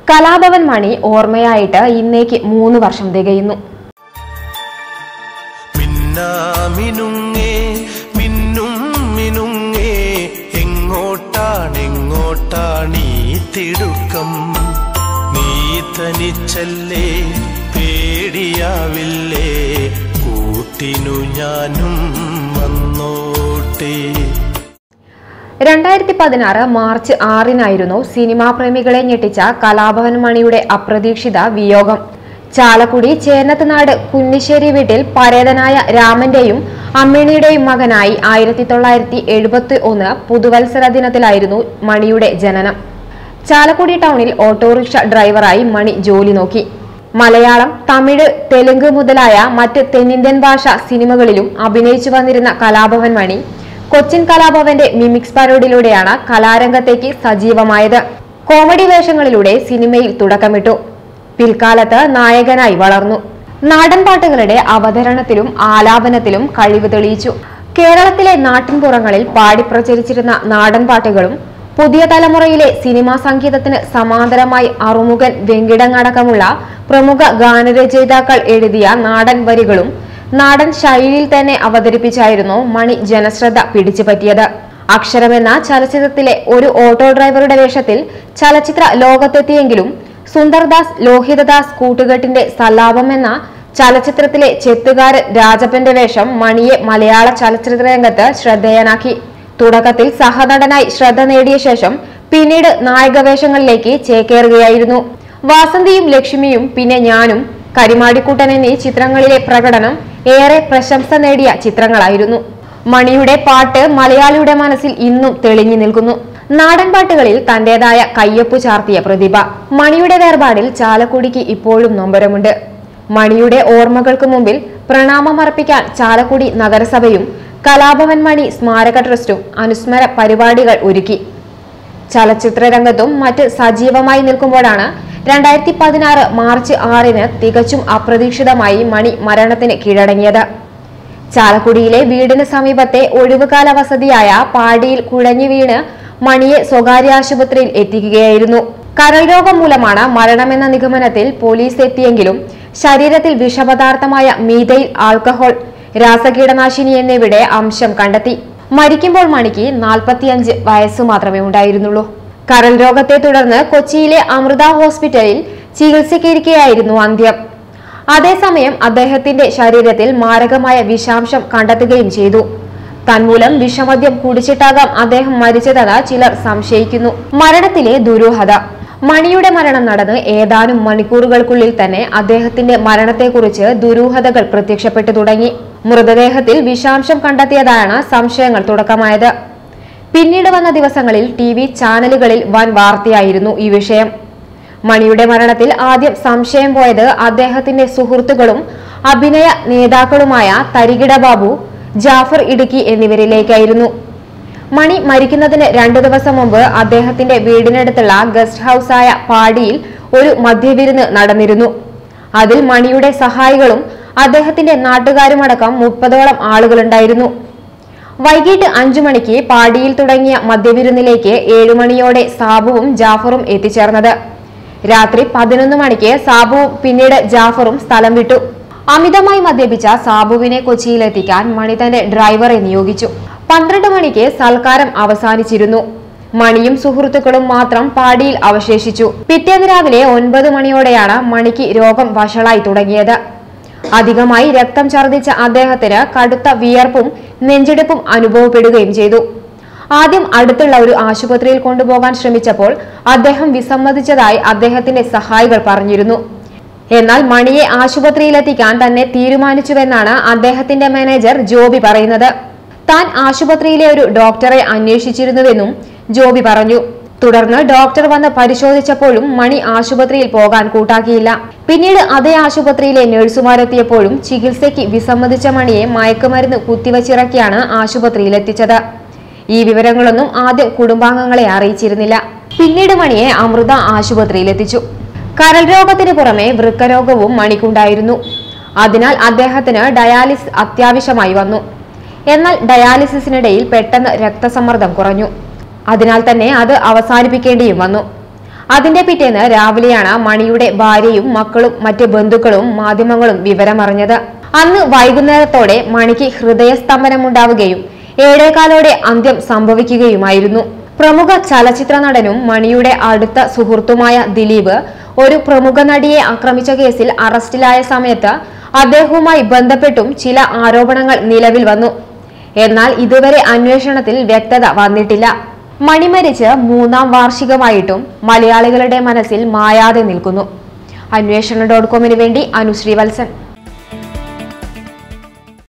കലാഭവൻ മണി ഓർമ്മയായിട്ട് ഇന്നേക്ക് മൂന്ന് വർഷം തികയുന്നു മിന്നാമിനുങ്ങേ മിന്നും മിനുങ്ങേ എങ്ങോട്ടാണെങ്ങോട്ടാണീ തിടുക്കം നീ തനിച്ചല്ലേ പേടിയാവില്ലേ കൂട്ടിനു ഞാനും വന്നോട്ടേ രണ്ടായിരത്തി പതിനാറ് മാർച്ച് ആറിനായിരുന്നു സിനിമാ പ്രേമികളെ ഞെട്ടിച്ച കലാഭവൻ മണിയുടെ അപ്രതീക്ഷിത വിയോഗം ചാലക്കുടി ചേന്നത്തുനാട് കുന്നിശ്ശേരി വീട്ടിൽ പരേതനായ രാമന്റെയും അമ്മിണിയുടെയും മകനായി ആയിരത്തി തൊള്ളായിരത്തി എഴുപത്തി ഒന്ന് പുതുവത്സര ദിനത്തിലായിരുന്നു മണിയുടെ ജനനം ചാലക്കുടി ടൗണിൽ ഓട്ടോറിക്ഷ ഡ്രൈവറായി മണി ജോലി നോക്കി മലയാളം തമിഴ് തെലുങ്ക് മുതലായ മറ്റ് തെന്നിന്ത്യൻ ഭാഷ സിനിമകളിലും അഭിനയിച്ചു വന്നിരുന്ന കലാഭവൻ മണി കൊച്ചിൻ കലാഭവന്റെ മിമിക്സ് പരോഡിലൂടെയാണ് കലാരംഗത്തേക്ക് സജീവമായത് കോമഡി വേഷങ്ങളിലൂടെ സിനിമയിൽ തുടക്കമിട്ടു പിൽക്കാലത്ത് നായകനായി വളർന്നു നാടൻ പാട്ടുകളുടെ അവതരണത്തിലും ആലാപനത്തിലും കഴിവ് തെളിയിച്ചു കേരളത്തിലെ നാട്ടിൻപുറങ്ങളിൽ പാടി പ്രചരിച്ചിരുന്ന നാടൻ പാട്ടുകളും പുതിയ തലമുറയിലെ സിനിമാ സംഗീതത്തിന് സമാന്തരമായി അറുമുഖൻ വെങ്കിടങ്ങടക്കമുള്ള പ്രമുഖ ഗാനരചയിതാക്കൾ എഴുതിയ നാടൻ വരികളും നാടൻ ശൈലിയിൽ തന്നെ അവതരിപ്പിച്ചായിരുന്നു മണി ജനശ്രദ്ധ പിടിച്ചുപറ്റിയത് അക്ഷരമെന്ന ചലച്ചിത്രത്തിലെ ഒരു ഓട്ടോ ഡ്രൈവറുടെ വേഷത്തിൽ ചലച്ചിത്ര ലോകത്തെത്തിയെങ്കിലും സുന്ദർദാസ് ലോഹിതദാസ് കൂട്ടുകെട്ടിന്റെ സല്ലാപം എന്ന ചലച്ചിത്രത്തിലെ ചെത്തുകാരൻ രാജപ്പന്റെ വേഷം മണിയെ മലയാള ചലച്ചിത്ര രംഗത്ത് ശ്രദ്ധേയനാക്കി തുടക്കത്തിൽ സഹനടനായി ശ്രദ്ധ നേടിയ ശേഷം പിന്നീട് നായകവേഷങ്ങളിലേക്ക് ചേക്കേറുകയായിരുന്നു വാസന്തിയും ലക്ഷ്മിയും പിന്നെ ഞാനും കരിമാടിക്കൂട്ടൻ എന്നീ ചിത്രങ്ങളിലെ പ്രകടനം ഏറെ പ്രശംസ നേടിയ ചിത്രങ്ങളായിരുന്നു മണിയുടെ പാട്ട് മലയാളിയുടെ മനസ്സിൽ ഇന്നും തെളിഞ്ഞു നിൽക്കുന്നു നാടൻ പാട്ടുകളിൽ തന്റേതായ കയ്യൊപ്പു ചാർത്തിയ പ്രതിഭ മണിയുടെ വേർപാടിൽ ചാലക്കുടിക്ക് ഇപ്പോഴും നൊമ്പരമുണ്ട് മണിയുടെ ഓർമ്മകൾക്ക് മുമ്പിൽ പ്രണാമമർപ്പിക്കാൻ ചാലക്കുടി നഗരസഭയും കലാഭവൻ മണി സ്മാരക ട്രസ്റ്റും അനുസ്മര പരിപാടികൾ ഒരുക്കി ചലച്ചിത്ര രംഗത്തും മറ്റ് സജീവമായി നിൽക്കുമ്പോഴാണ് രണ്ടായിരത്തി പതിനാറ് മാർച്ച് ആറിന് തികച്ചും അപ്രതീക്ഷിതമായി മണി മരണത്തിന് കീഴടങ്ങിയത് ചാലക്കുടിയിലെ വീടിന് സമീപത്തെ ഒഴിവുകാല വസതിയായ പാടിയിൽ കുഴഞ്ഞു വീണ് മണിയെ സ്വകാര്യ ആശുപത്രിയിൽ എത്തിക്കുകയായിരുന്നു കരൾ രോഗം മൂലമാണ് മരണമെന്ന നിഗമനത്തിൽ പോലീസ് എത്തിയെങ്കിലും ശരീരത്തിൽ വിഷപദാർത്ഥമായ മീതയിൽ ആൽക്കഹോൾ രാസകീടനാശിനി എന്നിവയുടെ അംശം കണ്ടെത്തി മരിക്കുമ്പോൾ മണിക്ക് നാൽപ്പത്തിയഞ്ച് വയസ്സ് മാത്രമേ ഉണ്ടായിരുന്നുള്ളൂ കരൾ രോഗത്തെ തുടർന്ന് കൊച്ചിയിലെ അമൃത ഹോസ്പിറ്റലിൽ ചികിത്സയ്ക്കിരിക്കെയായിരുന്നു അന്ത്യം അതേസമയം അദ്ദേഹത്തിന്റെ ശരീരത്തിൽ മാരകമായ വിഷാംശം കണ്ടെത്തുകയും ചെയ്തു തന്മൂലം വിഷമദ്യം കുടിച്ചിട്ടാകാം അദ്ദേഹം മരിച്ചതെന്ന് ചിലർ സംശയിക്കുന്നു മരണത്തിലെ ദുരൂഹത മണിയുടെ മരണം നടന്ന് ഏതാനും മണിക്കൂറുകൾക്കുള്ളിൽ തന്നെ അദ്ദേഹത്തിന്റെ മരണത്തെക്കുറിച്ച് ദുരൂഹതകൾ പ്രത്യക്ഷപ്പെട്ടു തുടങ്ങി മൃതദേഹത്തിൽ വിഷാംശം കണ്ടെത്തിയതാണ് സംശയങ്ങൾ തുടക്കമായത് പിന്നീട് വന്ന ദിവസങ്ങളിൽ ടി വി ചാനലുകളിൽ വൻ വാർത്തയായിരുന്നു ഈ വിഷയം മണിയുടെ മരണത്തിൽ ആദ്യം സംശയം പോയത് അദ്ദേഹത്തിന്റെ സുഹൃത്തുക്കളും അഭിനയ നേതാക്കളുമായ തരികിട ബാബു ജാഫർ ഇടുക്കി എന്നിവരിലേക്കായിരുന്നു മണി മരിക്കുന്നതിന് രണ്ടു ദിവസം മുമ്പ് അദ്ദേഹത്തിന്റെ വീടിനടുത്തുള്ള ഗസ്റ്റ് ഹൌസായ പാടിയിൽ ഒരു മദ്യവിരുന്ന് നടന്നിരുന്നു അതിൽ മണിയുടെ സഹായികളും അദ്ദേഹത്തിന്റെ നാട്ടുകാരുമടക്കം മുപ്പതോളം ആളുകളുണ്ടായിരുന്നു വൈകിട്ട് അഞ്ചു മണിക്ക് പാടിയിൽ തുടങ്ങിയ മദ്യവിരുന്നിലേക്ക് ഏഴുമണിയോടെ സാബുവും ജാഫറും എത്തിച്ചേർന്നത് രാത്രി പതിനൊന്ന് മണിക്ക് സാബുവും പിന്നീട് ജാഫറും സ്ഥലം വിട്ടു അമിതമായി മദ്യപിച്ച സാബുവിനെ കൊച്ചിയിലെത്തിക്കാൻ മണി തന്റെ ഡ്രൈവറെ നിയോഗിച്ചു പന്ത്രണ്ട് മണിക്ക് സൽക്കാരം അവസാനിച്ചിരുന്നു മണിയും സുഹൃത്തുക്കളും മാത്രം പാടിയിൽ അവശേഷിച്ചു പിറ്റേന്ന് രാവിലെ ഒൻപത് മണിയോടെയാണ് മണിക്ക് രോഗം വഷളായി തുടങ്ങിയത് അധികമായി രക്തം ഛർദ്ദിച്ച അദ്ദേഹത്തിന് കടുത്ത വിയർപ്പും നെഞ്ചെടുപ്പും അനുഭവപ്പെടുകയും ചെയ്തു ആദ്യം അടുത്തുള്ള ഒരു ആശുപത്രിയിൽ കൊണ്ടുപോകാൻ ശ്രമിച്ചപ്പോൾ അദ്ദേഹം വിസമ്മതിച്ചതായി അദ്ദേഹത്തിന്റെ സഹായികൾ പറഞ്ഞിരുന്നു എന്നാൽ മണിയെ ആശുപത്രിയിലെത്തിക്കാൻ തന്നെ തീരുമാനിച്ചുവെന്നാണ് അദ്ദേഹത്തിന്റെ മാനേജർ ജോബി പറയുന്നത് താൻ ആശുപത്രിയിലെ ഒരു ഡോക്ടറെ അന്വേഷിച്ചിരുന്നുവെന്നും ജോബി പറഞ്ഞു തുടർന്ന് ഡോക്ടർ വന്ന് പരിശോധിച്ചപ്പോഴും മണി ആശുപത്രിയിൽ പോകാൻ കൂട്ടാക്കിയില്ല പിന്നീട് അതേ ആശുപത്രിയിലെ നഴ്സുമാരെത്തിയപ്പോഴും ചികിത്സയ്ക്ക് വിസമ്മതിച്ച മണിയെ മയക്കുമരുന്ന് കുത്തിവച്ചിറക്കിയാണ് ആശുപത്രിയിൽ എത്തിച്ചത് ഈ വിവരങ്ങളൊന്നും ആദ്യം കുടുംബാംഗങ്ങളെ അറിയിച്ചിരുന്നില്ല പിന്നീട് മണിയെ അമൃത ആശുപത്രിയിൽ എത്തിച്ചു കരൾ രോഗത്തിന് പുറമെ വൃക്കരോഗവും മണിക്കുണ്ടായിരുന്നു അതിനാൽ അദ്ദേഹത്തിന് ഡയാലിസിസ് അത്യാവശ്യമായി വന്നു എന്നാൽ ഡയാലിസിസിനിടയിൽ പെട്ടെന്ന് രക്തസമ്മർദ്ദം കുറഞ്ഞു അതിനാൽ തന്നെ അത് അവസാനിപ്പിക്കേണ്ടിയും വന്നു അതിന്റെ പിറ്റേന്ന് രാവിലെയാണ് മണിയുടെ ഭാര്യയും മക്കളും മറ്റ് ബന്ധുക്കളും മാധ്യമങ്ങളും വിവരമറിഞ്ഞത് അന്ന് വൈകുന്നേരത്തോടെ മണിക്ക് ഹൃദയസ്തംഭനമുണ്ടാവുകയും ഏഴേകാലോടെ അന്ത്യം സംഭവിക്കുകയുമായിരുന്നു പ്രമുഖ ചലച്ചിത്ര നടനും മണിയുടെ അടുത്ത സുഹൃത്തുമായ ദിലീപ് ഒരു പ്രമുഖ നടിയെ ആക്രമിച്ച കേസിൽ അറസ്റ്റിലായ സമയത്ത് അദ്ദേഹവുമായി ബന്ധപ്പെട്ടും ചില ആരോപണങ്ങൾ നിലവിൽ വന്നു എന്നാൽ ഇതുവരെ അന്വേഷണത്തിൽ വ്യക്തത വന്നിട്ടില്ല മണി മരിച്ച് മൂന്നാം വാർഷികമായിട്ടും മലയാളികളുടെ മനസ്സിൽ മായാതെ നിൽക്കുന്നു അന്വേഷണ ഡോട്ട് കോമിന് വേണ്ടി അനുശ്രീ വത്സൻ